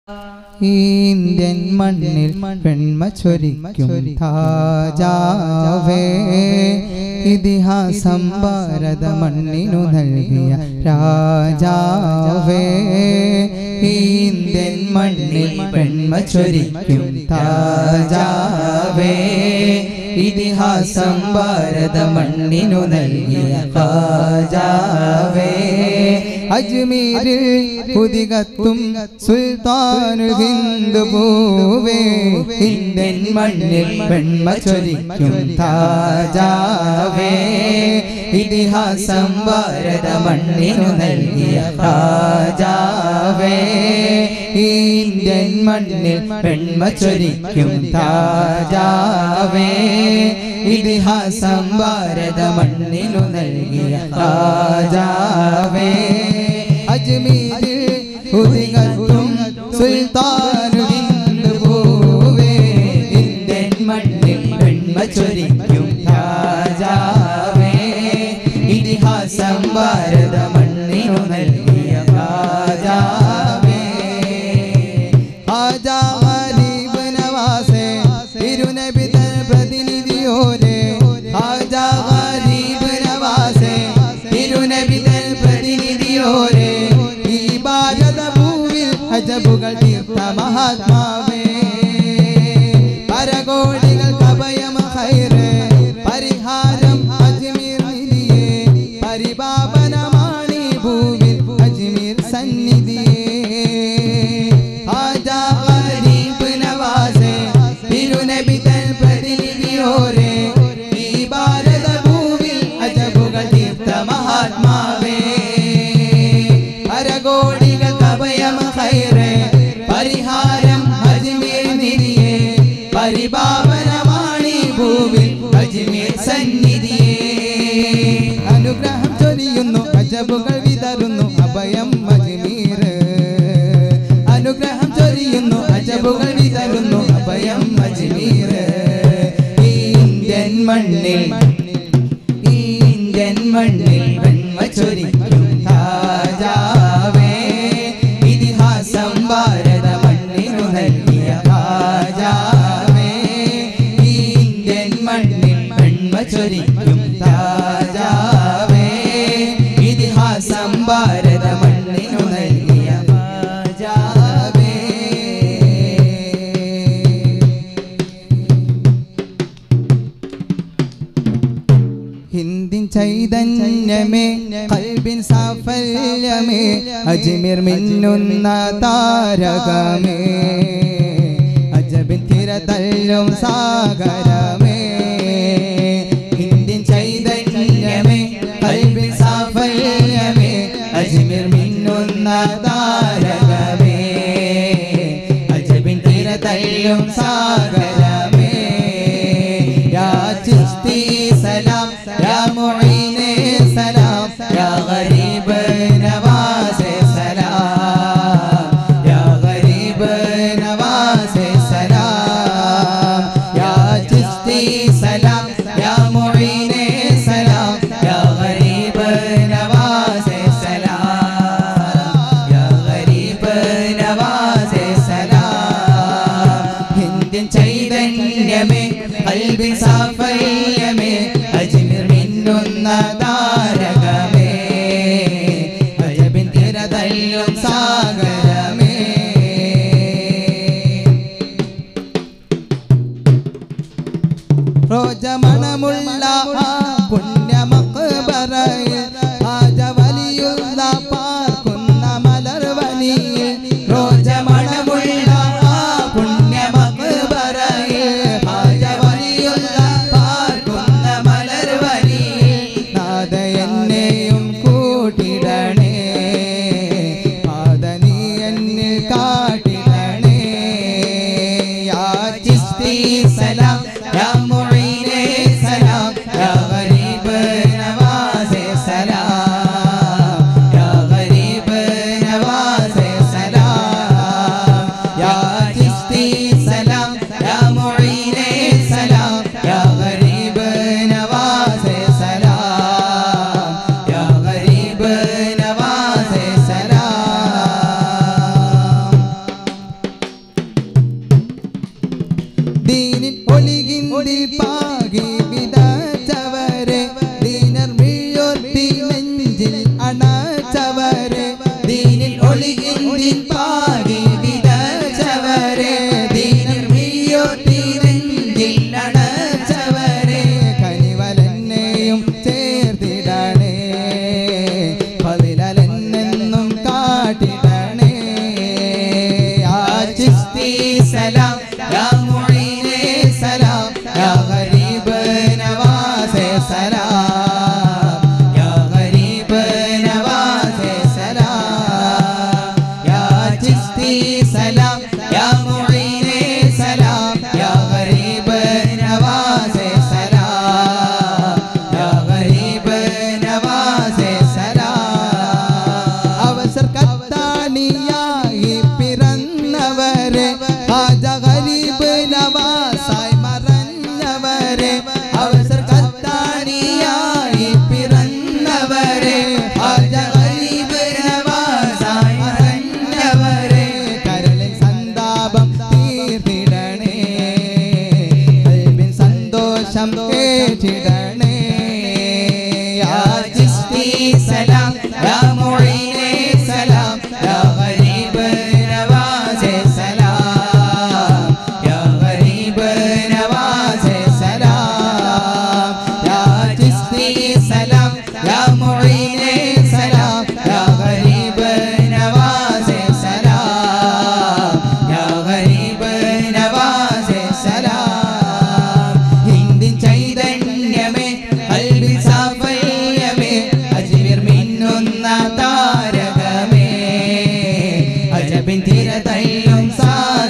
Indian മണ്ണിൽ പെൺമ ചൊരിക്കും താജാവേ ഇതിഹാസം ഭാരത മണ്ണിനു നൽകിയ രാജാവേ ഇന്ത്യൻ മണ്ണിൽ പെൺമ ചൊരിക്കും താജാവേ ഇതിഹാസം ഭാരത മണ്ണിനു നൽകിയ രാജാവേ അജ്മീരിൽ കുതികത്തും സുൽത്താനുൽ ഹിന്ദു പൂവേ ഇന്ത്യൻ മണ്ണിൽ പെൺമ ചൊരിക്കും താജാവേ ഇതിഹാസം ഭാരത മണ്ണിനു നൽകിയ രാജാവേ ഇന്ത്യൻ മണ്ണിൽ പെൺമ ചൊരിക്കും താജാവേ ഇതിഹാസം ഭാരത മണ്ണിനു നൽകിയ രാജാവേ അജ്മീരിൽ ഉദികത്തും സുൽത്താനുവിന്ദു പൂവേ ഇന്ത്യൻ മണ്ണിൽ പെൺമ ചൊരിക്കും രാജാവേ ഇതിഹാസം ഭാരത മണ്ണിനു നൽകിയ രാജാവേ ആജാ ഗരീബ് നവാസേ തിരുനബി തൻ പ്രതിനിധിയോരെ ആജാ ഗരീബ് നവാസേ തിരുനബി തൻ പ്രതിനിധിയോരെ ഈ ഭാരത ഭൂവിൽ അജബുകൾ തീർത്ത മഹാത്മാവേ പരകോടികൾക്ക് അഭയം ഹൈറ് പരിഹാരം അജ്മീർ നിധിയേ പരിപാപനമാണി ഭൂവിൽ അജ്മീർ സന്നിധിയേ ആജാ ഗരീബ് നവാസേ തിരുനബി തൻ പ്രതിനിധിയോരെ ഈ ഭാരത ഭൂവിൽ അജബുകൾ തീർത്ത മഹാത്മാവേ പരകോടികൾ അഭയം ഹൈറ് പരിഹാരം അജ്മീർ നിധിയേ പരിപാവനമാണി ഭൂവിൽ അജ്മീർ സന്നിധിയേ അനുഗ്രഹം ചൊരിയുന്നു അജബുകൾ വിതറുന്നു അഭയം അജ്മീർ അനുഗ്രഹം ചൊരിയുന്നു അജബുകൾ വിതറുന്നു അഭയം അജ്മീർ ഈ ഇന്ത്യൻ മണ്ണിൽ ഈ ഇന്ത്യൻ മണ്ണിൽ വെണ്മ ചൊരിക്കും താജാവേ ഇതിഹാസം ഭാരത മണ്ണിനു നൽകിയ രാജാവേ ഈ ഇന്ത്യൻ മണ്ണിൽ വെണ്മ ചൊരിക്കും താജാവേ ഇതിഹാസം ഭാരത മണ്ണിനു നൽകിയ രാജാവേ ഹിന്ദിൻ ചൈതന്യമേ കൽബിൻ സാഫല്യമേ അജ്മീർ മിന്നുന്ന താരകമേ അജബിൻ തിരതല്ലും സാഗരമേ ഹിന്ദിൻ ചൈതന്യമേ കൽബിൻ സാഫല്യമേ അജ്മീർ മിന്നുന്ന താരകമേ അജബിൻ തിരതല്ലും സാഗരമേ يا چشتی سلام يا معین سلام يا غریب نواز سلام يا غریب نواز سلام يا چشتی سلام يا معین سلام يا غریب نواز سلام يا غریب نواز سلام ഹിന്ദിൻ ചൈതന്യമേ കൽബി സാഫല്യമേ അജ്മീർ മിന്നുന്ന താരകമേ അജബിൻ തിരതല്ലും സാഗരമേ റോജമണമുള്ള ആ പുണ്യമക്ബറയിൽ ഹാജ വലിയുള്ള പാർക്കുന്ന മലർവനിയിൽ റോജമണമുള്ള ആ പുണ്യമക്ബറയിൽ ഹാജ വലിയുള്ള പാർക്കുന്ന മലർവനിയിൽ നാദ എന്നെയും കൂട്ടിടണേ പാദ നീ എന്നിൽ കാട്ടിടണേ യാ ചിസ്തി സലാം യാ മുഈനെ സലാം യാ ഗരീബ് നവാസെ സലാം യാ ഗരീബ് നവാസെ സലാം ഒഴുകിന്തിൽ പാകി വിതച്ചവരെ ദീനർ വിഴുത്തി നെഞ്ചിൽ അണച്ചവരെ ദീനിൽ ഒഴുകിന്തിൽ പാകി വിതച്ചവരെ ദീനർ വിഴുത്തി നെഞ്ചിൽ അണച്ചവരെ കനിവലെന്നെയും ചേർത്തിടണേ പതിലെന്നെന്നും കാട്ടിടണേ യാ ചിസ്തി സലാം യാ മുഈനെ സലാം യാ ഗരീബ് നവാസെ സലാം യാ ഗരീബ് നവാസെ സലാം യാ ചിസ്തി സലാം യാ മുഈനെ സലാം യാ ഗരീബ് നവാസെ സലാം യാ ഗരീബ് നവാസെ സലാം അവസർ കത്താണിയായി പിറന്നവരെ ഹാജ ഗരീബ് നവാസായി മറഞ്ഞവരെ അവസർ കത്താണിയായി പിറന്നവരെ ഹാജ ഗരീബ് നവാസായി മറഞ്ഞവരെ കരളിൽ സന്താപം തീർത്തിടണേ കൽബിൻ സന്തോഷം കേട്ടിടണേ യാ ചിസ്തി സലാം യാ മുഈനെ സലാം യാ ഗരീബ് നവാസെ സലാം യാ ഗരീബ് നവാസെ സലാം യാ ചിസ്തി സലാം യാ മുഈനെ സലാം യാ ഗരീബ് നവാസെ സലാം യാ ഗരീബ് നവാസെ സലാം ഹിന്ദിൻ ചൈതന്യമേ കൽബിൽ സാഫല്യമേ അജ്മീർ മിന്നുന്ന താരകമേ അജബിൻ തിര തയ്യും സാ